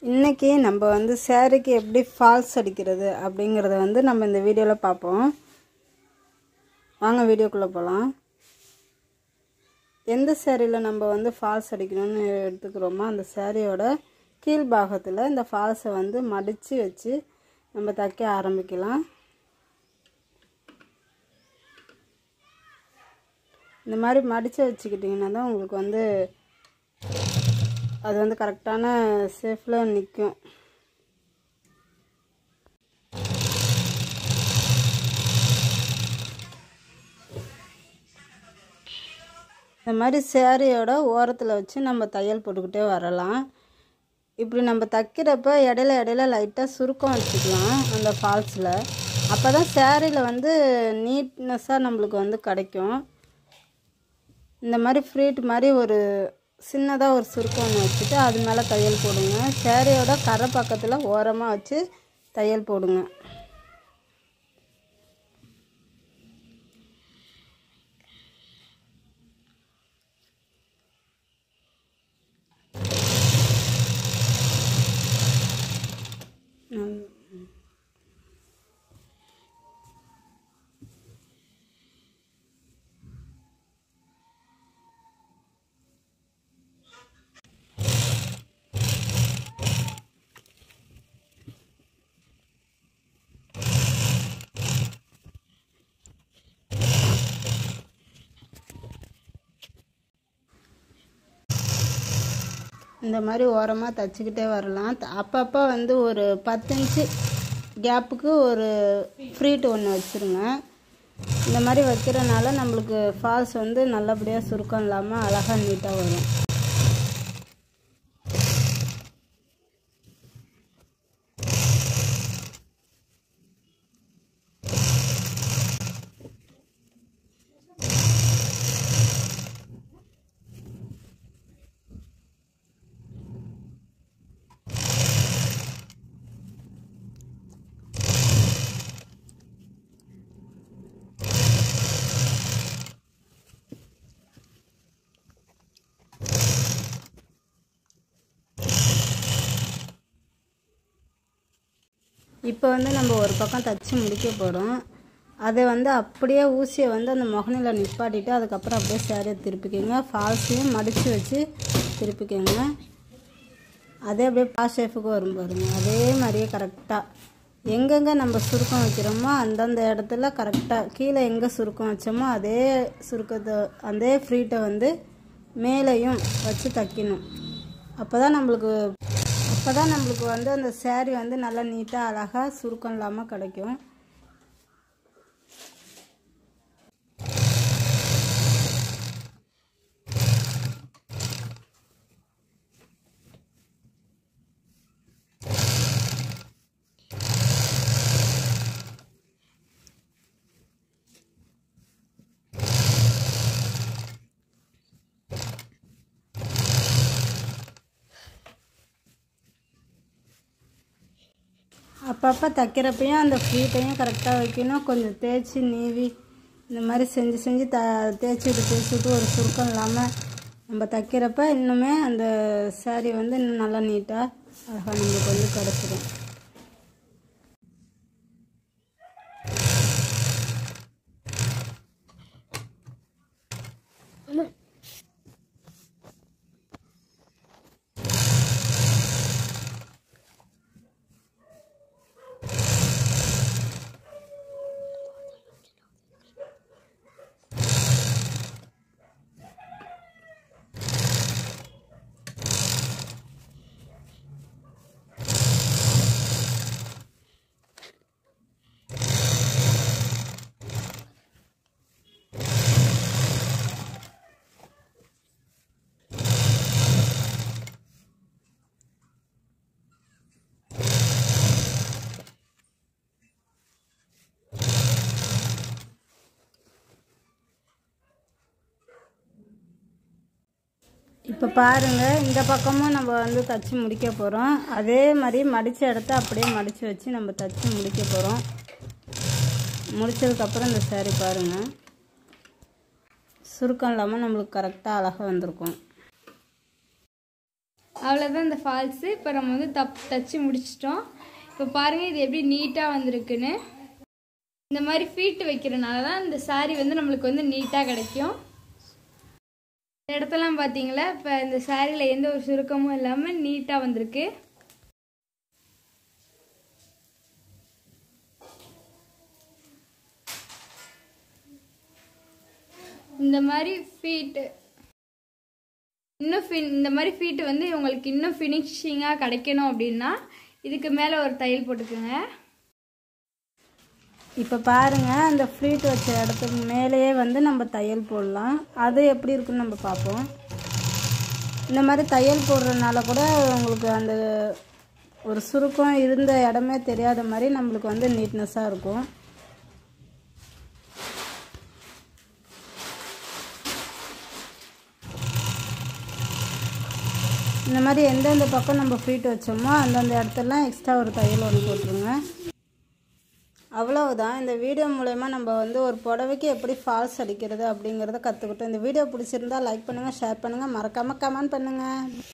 இன்றைக்கி நம்ம வந்து சேரீக்கு எப்படி ஃபால்ஸ் அடிக்கிறது அப்படிங்கிறத வந்து நம்ம இந்த வீடியோவில் பார்ப்போம் வாங்க வீடியோக்குள்ளே போகலாம் எந்த சேரீயில் நம்ம வந்து ஃபால்ஸ் அடிக்கணும்னு எடுத்துக்கிறோமோ அந்த சேரீயோட கீழ்பாகத்தில் இந்த ஃபால்ஸை வந்து மடித்து வச்சு நம்ம தைக்க ஆரம்பிக்கலாம் இந்த மாதிரி மடித்து வச்சுக்கிட்டிங்கன்னா தான் உங்களுக்கு வந்து அது வந்து கரெக்டான சேஃபில் நிற்கும் இந்த மாதிரி சேரீயோட ஓரத்தில் வச்சு நம்ம தையல் போட்டுக்கிட்டே வரலாம் இப்படி நம்ம தைக்கிறப்ப இடையில இடையில லைட்டாக சுருக்கம் வச்சுக்கலாம் அந்த ஃபால்ஸில் அப்போ தான் சேரீயில் வந்து நீட்னஸாக நம்மளுக்கு வந்து கிடைக்கும் இந்த மாதிரி ஃப்ரீட் மாதிரி ஒரு சின்னதாக ஒரு சுருக்கம் ஒன்று வச்சுட்டு அது மேலே தையல் போடுங்க சேரீயோட கரை பக்கத்தில் ஓரமாக வச்சு தையல் போடுங்க இந்த மாதிரி ஓரமாக தைச்சிக்கிட்டே வரலாம் அப்பப்போ வந்து ஒரு பத்து இன்ச்சு கேப்புக்கு ஒரு ஃப்ரீட் ஒன்று வச்சுருங்க இந்த மாதிரி வைக்கிறனால நம்மளுக்கு ஃபால்ஸ் வந்து நல்லபடியாக சுருக்கம் இல்லாமல் அழகாக நீட்டாக வரும் இப்போ வந்து நம்ம ஒரு பக்கம் தச்சு முடிக்க போகிறோம் அதை வந்து அப்படியே ஊசியை வந்து அந்த முகனில் நிப்பாட்டிட்டு அதுக்கப்புறம் அப்படியே சேரீயை திருப்பிக்கோங்க ஃபால்ஸையும் மடித்து வச்சு திருப்பிக்கோங்க அதே அப்படியே பா ஷேஃபுக்கு வரும் பாருங்க அதே மாதிரியே கரெக்டாக எங்கெங்கே நம்ம சுருக்கம் வைக்கிறோமோ அந்தந்த இடத்துல கரெக்டாக கீழே எங்கே சுருக்கம் வச்சோமோ அதே சுருக்கத்தை அதே ஃப்ரீட்டை வந்து மேலேயும் வச்சு தைக்கணும் அப்போ தான் நம்மளுக்கு அப்போ தான் நம்மளுக்கு வந்து அந்த சேரீ வந்து நல்லா நீட்டாக அழகாக சுருக்கம் இல்லாமல் கிடைக்கும் அப்பப்போ தைக்கிறப்பையும் அந்த ஃப்ளீட்டையும் கரெக்டாக வைக்கணும் கொஞ்சம் தேய்ச்சி நீவி இந்த மாதிரி செஞ்சு செஞ்சு த தேய்ச்சி விட்டு தேய்ச்சி விட்டு ஒரு சுருக்கம் இல்லாமல் நம்ம தைக்கிறப்ப இன்னுமே அந்த சேரீ வந்து இன்னும் நல்லா நீட்டாக அழகாக நம்மளுக்கு வந்து கிடச்சிடும் இப்போ பாருங்கள் இந்த பக்கமும் நம்ம வந்து தச்சு முடிக்க போகிறோம் அதே மாதிரி மடித்த இடத்த அப்படியே மடித்து வச்சு நம்ம தச்சு முடிக்க போகிறோம் முடித்ததுக்கப்புறம் இந்த சேரீ பாருங்கள் சுருக்கம் இல்லாமல் நம்மளுக்கு கரெக்டாக அழகாக வந்திருக்கும் அவ்வளோதான் இந்த ஃபால்ஸு இப்போ நம்ம வந்து தப் தச்சு முடிச்சிட்டோம் இப்போ பாருங்கள் இது எப்படி நீட்டாக வந்திருக்குன்னு இந்த மாதிரி ஃபீட்டு வைக்கிறனால தான் இந்த saree வந்து நம்மளுக்கு வந்து நீட்டாக கிடைக்கும் இந்த இடத்தெல்லாம் பார்த்தீங்களா இப்போ இந்த சாரியில் எந்த ஒரு சுருக்கமும் இல்லாமல் நீட்டாக வந்திருக்கு இந்த மாதிரி ஃபீட்டு இன்னும் ஃபின் இந்த மாதிரி ஃபீட்டு வந்து உங்களுக்கு இன்னும் ஃபினிஷிங்காக கிடைக்கணும் அப்படின்னா இதுக்கு மேலே ஒரு தையல் போட்டுக்கோங்க இப்போ பாருங்க அந்த ஃப்ளீட் வச்ச இடத்துக்கு மேலேயே வந்து நம்ம தையல் போடலாம் அது எப்படி இருக்குன்னு நம்ம பார்ப்போம் இந்த மாதிரி தையல் போடுறதுனால கூட உங்களுக்கு அந்த ஒரு சுருக்கம் இருந்த இடமே தெரியாத மாதிரி நம்மளுக்கு வந்து நீட்னஸாக இருக்கும் இந்த மாதிரி எந்தெந்த பக்கம் நம்ம ஃப்ளீட் வச்சோமோ அந்தந்த இடத்துலலாம் எக்ஸ்ட்ரா ஒரு தையல் ஒன்று போட்டுருங்க அவ்வளவுதான் இந்த வீடியோ மூலயமா நம்ம வந்து ஒரு புடவைக்கு எப்படி ஃபால்ஸ் அடிக்கிறது அப்படிங்கிறத கற்றுக்கிட்டோம் இந்த வீடியோ பிடிச்சிருந்தா லைக் பண்ணுங்கள் ஷேர் பண்ணுங்கள் மறக்காமல் கமெண்ட் பண்ணுங்கள்